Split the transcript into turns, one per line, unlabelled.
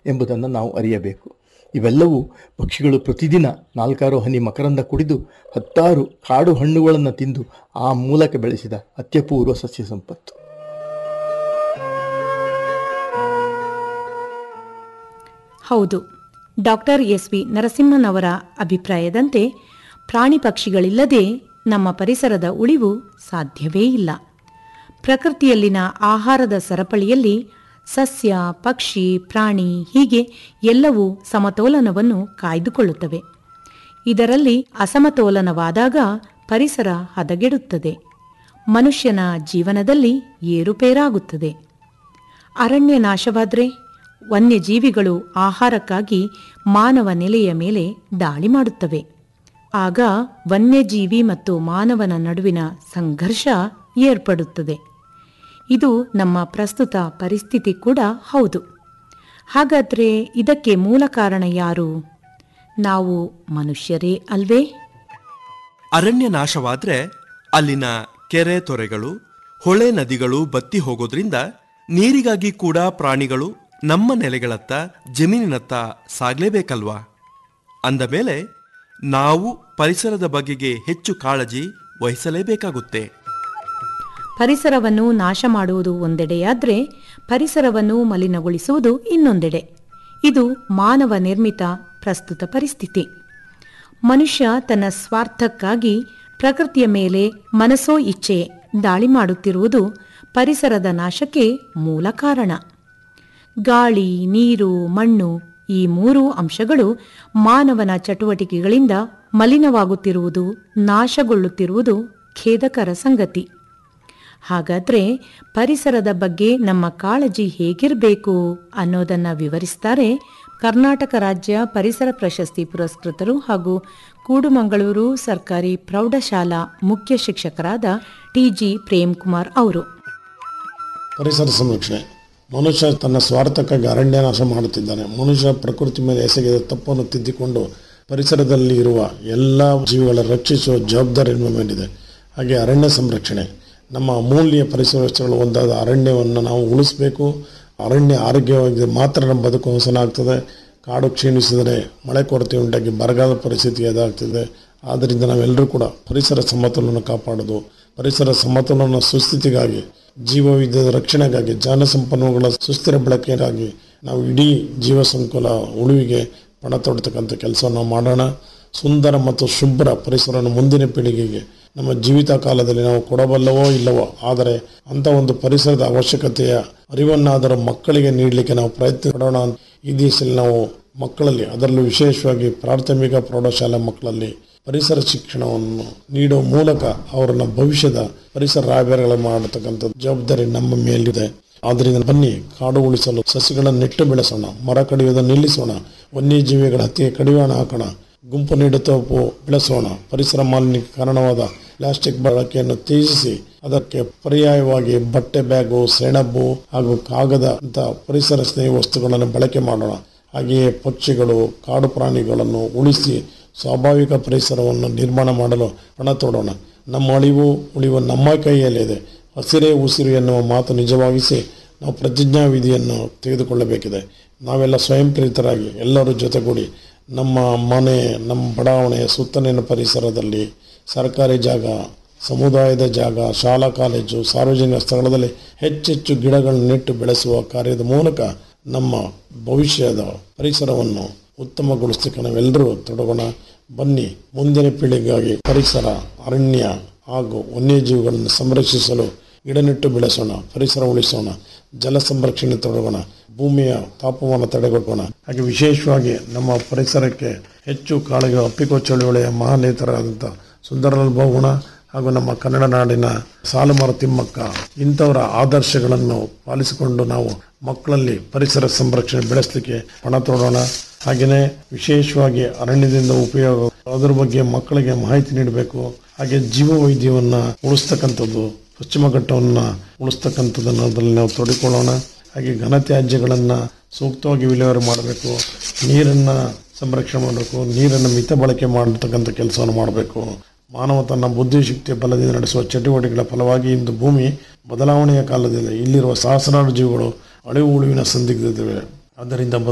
ಎಂಬುದನ್ನು ನಾವು ಅರಿಯಬೇಕು ಇವೆಲ್ಲವೂ ಪಕ್ಷಿಗಳು ಪ್ರತಿದಿನ ನಾಲ್ಕಾರು ಹನಿ ಮಕರಂದ ಕುಡಿದು ಹತ್ತಾರು ಕಾಡು ಹಣ್ಣುಗಳನ್ನು ತಿಂದು ಆ ಮೂಲಕ ಬೆಳೆಸಿದ ಅತ್ಯಪೂರ್ವ ಸಸ್ಯ ಸಂಪತ್ತು
ಹೌದು ಡಾಕ್ಟರ್ ಎಸ್ ವಿ ನರಸಿಂಹನವರ ಅಭಿಪ್ರಾಯದಂತೆ ಪ್ರಾಣಿ ಪಕ್ಷಿಗಳಿಲ್ಲದೆ ನಮ್ಮ ಪರಿಸರದ ಉಳಿವು ಸಾಧ್ಯವೇ ಇಲ್ಲ ಪ್ರಕೃತಿಯಲ್ಲಿನ ಆಹಾರದ ಸರಪಳಿಯಲ್ಲಿ ಸಸ್ಯ ಪಕ್ಷಿ ಪ್ರಾಣಿ ಹೀಗೆ ಎಲ್ಲವೂ ಸಮತೋಲನವನ್ನು ಕಾಯ್ದುಕೊಳ್ಳುತ್ತವೆ ಇದರಲ್ಲಿ ಅಸಮತೋಲನವಾದಾಗ ಪರಿಸರ ಹದಗೆಡುತ್ತದೆ ಮನುಷ್ಯನ ಜೀವನದಲ್ಲಿ ಏರುಪೇರಾಗುತ್ತದೆ ಅರಣ್ಯ ನಾಶವಾದರೆ ವನ್ಯಜೀವಿಗಳು ಆಹಾರಕ್ಕಾಗಿ ಮಾನವ ನೆಲೆಯ ಮೇಲೆ ದಾಳಿ ಮಾಡುತ್ತವೆ ಆಗ ವನ್ಯಜೀವಿ ಮತ್ತು ಮಾನವನ ನಡುವಿನ ಸಂಘರ್ಷ ಏರ್ಪಡುತ್ತದೆ ಇದು ನಮ್ಮ ಪ್ರಸ್ತುತ ಪರಿಸ್ಥಿತಿ ಕೂಡ ಹೌದು ಹಾಗಾದ್ರೆ ಇದಕ್ಕೆ ಮೂಲ ಕಾರಣ ಯಾರು ನಾವು ಮನುಷ್ಯರೇ ಅಲ್ವೇ
ಅರಣ್ಯ ನಾಶವಾದ್ರೆ ಅಲ್ಲಿನ ಕೆರೆ ತೊರೆಗಳು ಹೊಳೆ ನದಿಗಳು ಬತ್ತಿ ಹೋಗೋದ್ರಿಂದ ನೀರಿಗಾಗಿ ಕೂಡ ಪ್ರಾಣಿಗಳು ನಮ್ಮ ನೆಲೆಗಳತ್ತ ಜಮೀನಿನತ್ತ ಸಾಗಲೇಬೇಕಲ್ವಾ ಅಂದ ಮೇಲೆ ನಾವು ಪರಿಸರದ ಬಗೆಗೆ ಹೆಚ್ಚು ಕಾಳಜಿ ವಹಿಸಲೇಬೇಕಾಗುತ್ತೆ
ಪರಿಸರವನ್ನು ನಾಶ ಮಾಡುವುದು ಒಂದೆಡೆಯಾದ್ರೆ ಪರಿಸರವನ್ನು ಮಲಿನಗೊಳಿಸುವುದು ಇನ್ನೊಂದೆಡೆ ಇದು ಮಾನವ ನಿರ್ಮಿತ ಪ್ರಸ್ತುತ ಪರಿಸ್ಥಿತಿ ಮನುಷ್ಯ ತನ್ನ ಸ್ವಾರ್ಥಕ್ಕಾಗಿ ಪ್ರಕೃತಿಯ ಮೇಲೆ ಮನಸೋ ಇಚ್ಛೆ ದಾಳಿ ಮಾಡುತ್ತಿರುವುದು ಪರಿಸರದ ನಾಶಕ್ಕೆ ಮೂಲ ಕಾರಣ ಗಾಳಿ ನೀರು ಮಣ್ಣು ಈ ಮೂರು ಅಂಶಗಳು ಮಾನವನ ಚಟುವಟಿಕೆಗಳಿಂದ ಮಲಿನವಾಗುತ್ತಿರುವುದು ನಾಶಗೊಳ್ಳುತ್ತಿರುವುದು ಖೇದಕರ ಸಂಗತಿ ಹಾಗಾದ್ರೆ ಪರಿಸರದ ಬಗ್ಗೆ ನಮ್ಮ ಕಾಳಜಿ ಹೇಗಿರಬೇಕು ಅನ್ನೋದನ್ನ ವಿವರಿಸ್ತಾರೆ ಕರ್ನಾಟಕ ರಾಜ್ಯ ಪರಿಸರ ಪ್ರಶಸ್ತಿ ಪುರಸ್ಕೃತರು ಹಾಗೂ ಕೂಡುಮಂಗಳೂರು ಸರ್ಕಾರಿ ಪ್ರೌಢಶಾಲಾ ಮುಖ್ಯ ಶಿಕ್ಷಕರಾದ ಟಿಜಿ ಪ್ರೇಮ್ ಕುಮಾರ್ ಅವರು
ಪರಿಸರ ಸಂರಕ್ಷಣೆ ಮನುಷ್ಯ ತನ್ನ ಸ್ವಾರ್ಥಕ್ಕಾಗಿ ಅರಣ್ಯ ನಾಶ ಮಾಡುತ್ತಿದ್ದಾನೆ ಮನುಷ್ಯ ಪ್ರಕೃತಿ ಮೇಲೆ ಎಸಗಿದ ತಪ್ಪನ್ನು ತಿದ್ದಿಕೊಂಡು ಪರಿಸರದಲ್ಲಿ ಇರುವ ಎಲ್ಲ ಜೀವಿಗಳ ರಕ್ಷಿಸುವ ಜವಾಬ್ದಾರಿ ನಮ್ಮ ಮೇಲಿದೆ ಹಾಗೆ ಅರಣ್ಯ ಸಂರಕ್ಷಣೆ ನಮ್ಮ ಅಮೂಲ್ಯ ಪರಿಸರ ವ್ಯವಸ್ಥೆಗಳು ಒಂದಾದ ಅರಣ್ಯವನ್ನು ನಾವು ಉಳಿಸಬೇಕು ಅರಣ್ಯ ಆರೋಗ್ಯವಾಗಿ ಮಾತ್ರ ನಮ್ಮ ಬದುಕು ಹೊಸನಾಗ್ತದೆ ಕಾಡು ಕ್ಷೀಣಿಸಿದರೆ ಮಳೆ ಕೊರತೆ ಉಂಟಾಗಿ ಬರಗಾಲ ಪರಿಸ್ಥಿತಿ ಎದುರಾಗ್ತದೆ ಆದ್ದರಿಂದ ನಾವೆಲ್ಲರೂ ಕೂಡ ಪರಿಸರ ಸಮತೋಲನ ಕಾಪಾಡೋದು ಪರಿಸರ ಸಮತೋಲನ ಸುಸ್ಥಿತಿಗಾಗಿ ಜೀವವಿದ್ಯದ ರಕ್ಷಣೆಗಾಗಿ ಜನ ಸಂಪನ್ಮೂಲಗಳ ಸುಸ್ಥಿರ ಬಳಕೆಗಾಗಿ ನಾವು ಇಡೀ ಜೀವ ಸಂಕುಲ ಉಳಿವಿಗೆ ಪಣ ತೊಡ್ತಕ್ಕಂಥ ಕೆಲಸವನ್ನು ಮಾಡೋಣ ಸುಂದರ ಮತ್ತು ಶುಭ್ರ ಪರಿಸರವನ್ನು ಮುಂದಿನ ಪೀಳಿಗೆಗೆ ನಮ್ಮ ಜೀವಿತ ಕಾಲದಲ್ಲಿ ನಾವು ಕೊಡಬಲ್ಲವೋ ಇಲ್ಲವೋ ಆದರೆ ಅಂಥ ಒಂದು ಪರಿಸರದ ಅವಶ್ಯಕತೆಯ ಅರಿವನ್ನಾದರೂ ಮಕ್ಕಳಿಗೆ ನೀಡಲಿಕ್ಕೆ ನಾವು ಪ್ರಯತ್ನ ಪಡೋಣ ಈ ದಿವಸದಲ್ಲಿ ನಾವು ಮಕ್ಕಳಲ್ಲಿ ಅದರಲ್ಲೂ ವಿಶೇಷವಾಗಿ ಪ್ರಾಥಮಿಕ ಪ್ರೌಢಶಾಲಾ ಮಕ್ಕಳಲ್ಲಿ ಪರಿಸರ ಶಿಕ್ಷಣವನ್ನು ನೀಡುವ ಮೂಲಕ ಅವರನ್ನ ಭವಿಷ್ಯದ ಪರಿಸರ ರಾಯಭಾರಿಗಳು ಮಾಡತಕ್ಕಂಥ ಜವಾಬ್ದಾರಿ ನಮ್ಮ ಮೇಲಿದೆ ಆದ್ದರಿಂದ ಬನ್ನಿ ಕಾಡು ಉಳಿಸಲು ಸಸಿಗಳನ್ನು ನೆಟ್ಟು ಬೆಳೆಸೋಣ ಮರ ಕಡಿಯುವುದನ್ನು ನಿಲ್ಲಿಸೋಣ ವನ್ಯಜೀವಿಗಳ ಹತ್ಯೆ ಕಡಿವಾಣ ಹಾಕೋಣ ಗುಂಪು ನೀಡುತ್ತಪ್ಪು ಬೆಳೆಸೋಣ ಪರಿಸರ ಮಾಲಿನ್ಯಕ್ಕೆ ಕಾರಣವಾದ ಪ್ಲಾಸ್ಟಿಕ್ ಬಳಕೆಯನ್ನು ತ್ಯಜಿಸಿ ಅದಕ್ಕೆ ಪರ್ಯಾಯವಾಗಿ ಬಟ್ಟೆ ಬ್ಯಾಗು ಸೆಣಬು ಹಾಗೂ ಕಾಗದ ಅಂತ ಪರಿಸರ ಸ್ನೇಹಿ ವಸ್ತುಗಳನ್ನು ಬಳಕೆ ಮಾಡೋಣ ಹಾಗೆಯೇ ಪಕ್ಷಿಗಳು ಕಾಡು ಪ್ರಾಣಿಗಳನ್ನು ಉಳಿಸಿ ಸ್ವಾಭಾವಿಕ ಪರಿಸರವನ್ನು ನಿರ್ಮಾಣ ಮಾಡಲು ಪಣ ತೊಡೋಣ ನಮ್ಮ ಅಳಿವು ಉಳಿವು ನಮ್ಮ ಕೈಯಲ್ಲಿದೆ ಹಸಿರೇ ಉಸಿರು ಎನ್ನುವ ಮಾತು ನಿಜವಾಗಿಸಿ ನಾವು ಪ್ರತಿಜ್ಞಾ ವಿಧಿಯನ್ನು ತೆಗೆದುಕೊಳ್ಳಬೇಕಿದೆ ನಾವೆಲ್ಲ ಸ್ವಯಂ ಪ್ರೇರಿತರಾಗಿ ಎಲ್ಲರೂ ಜೊತೆಗೂಡಿ ನಮ್ಮ ಮನೆ ನಮ್ಮ ಬಡಾವಣೆಯ ಸುತ್ತಲಿನ ಪರಿಸರದಲ್ಲಿ ಸರ್ಕಾರಿ ಜಾಗ ಸಮುದಾಯದ ಜಾಗ ಶಾಲಾ ಕಾಲೇಜು ಸಾರ್ವಜನಿಕ ಸ್ಥಳದಲ್ಲಿ ಹೆಚ್ಚೆಚ್ಚು ಗಿಡಗಳನ್ನು ನೆಟ್ಟು ಬೆಳೆಸುವ ಕಾರ್ಯದ ಮೂಲಕ ನಮ್ಮ ಭವಿಷ್ಯದ ಪರಿಸರವನ್ನು ಉತ್ತಮಗೊಳಿಸಲಿಕ್ಕೆ ನಾವೆಲ್ಲರೂ ತೊಡಗೋಣ ಬನ್ನಿ ಮುಂದಿನ ಪೀಳಿಗೆಗಾಗಿ ಪರಿಸರ ಅರಣ್ಯ ಹಾಗೂ ವನ್ಯಜೀವಿಗಳನ್ನು ಸಂರಕ್ಷಿಸಲು ಗಿಡ ನೆಟ್ಟು ಬೆಳೆಸೋಣ ಪರಿಸರ ಉಳಿಸೋಣ ಜಲ ಸಂರಕ್ಷಣೆ ತೊಡಗೋಣ ಭೂಮಿಯ ತಾಪಮಾನ ತಡೆಗಟ್ಟೋಣ ಹಾಗೆ ವಿಶೇಷವಾಗಿ ನಮ್ಮ ಪರಿಸರಕ್ಕೆ ಹೆಚ್ಚು ಕಾಳಗಿ ಅಪ್ಪಿಕೋ ಚಳುವಳಿಯ ಮಹಾನೇತರಾದಂಥ ಸುಂದರಲಾಲ್ ಬಹುಗುಣ ಹಾಗೂ ನಮ್ಮ ಕನ್ನಡ ನಾಡಿನ ಸಾಲುಮರ ತಿಮ್ಮಕ್ಕ ಇಂಥವರ ಆದರ್ಶಗಳನ್ನು ಪಾಲಿಸಿಕೊಂಡು ನಾವು ಮಕ್ಕಳಲ್ಲಿ ಪರಿಸರ ಸಂರಕ್ಷಣೆ ಬೆಳೆಸಲಿಕ್ಕೆ ಪಣ ತೊಡೋಣ ಹಾಗೆಯೇ ವಿಶೇಷವಾಗಿ ಅರಣ್ಯದಿಂದ ಉಪಯೋಗ ಅದರ ಬಗ್ಗೆ ಮಕ್ಕಳಿಗೆ ಮಾಹಿತಿ ನೀಡಬೇಕು ಹಾಗೆ ಜೀವ ವೈದ್ಯವನ್ನು ಉಳಿಸ್ತಕ್ಕಂಥದ್ದು ಪಶ್ಚಿಮ ಘಟ್ಟವನ್ನು ಉಳಿಸ್ತಕ್ಕಂಥದ್ದನ್ನು ಅದರಲ್ಲಿ ನಾವು ತೊಡಿಕೊಳ್ಳೋಣ ಹಾಗೆ ಘನತ್ಯಾಜ್ಯಗಳನ್ನು ಸೂಕ್ತವಾಗಿ ವಿಲೇವಾರಿ ಮಾಡಬೇಕು ನೀರನ್ನು ಸಂರಕ್ಷಣೆ ಮಾಡಬೇಕು ನೀರನ್ನು ಮಿತ ಬಳಕೆ ಮಾಡತಕ್ಕಂಥ ಕೆಲಸವನ್ನು ಮಾಡಬೇಕು ಮಾನವ ತನ್ನ ಬುದ್ಧಿಶಕ್ತಿಯ ಬಲದಿಂದ ನಡೆಸುವ ಚಟುವಟಿಕೆಗಳ ಫಲವಾಗಿ ಇಂದು ಭೂಮಿ ಬದಲಾವಣೆಯ ಕಾಲದಲ್ಲಿ ಇಲ್ಲಿರುವ ಸಹಸ್ರಾರು ಜೀವಿಗಳು ಅಳಿವು ಉಳಿವಿನ ಸಂದಿಗ್ಧತೆ ಆದ್ದರಿಂದ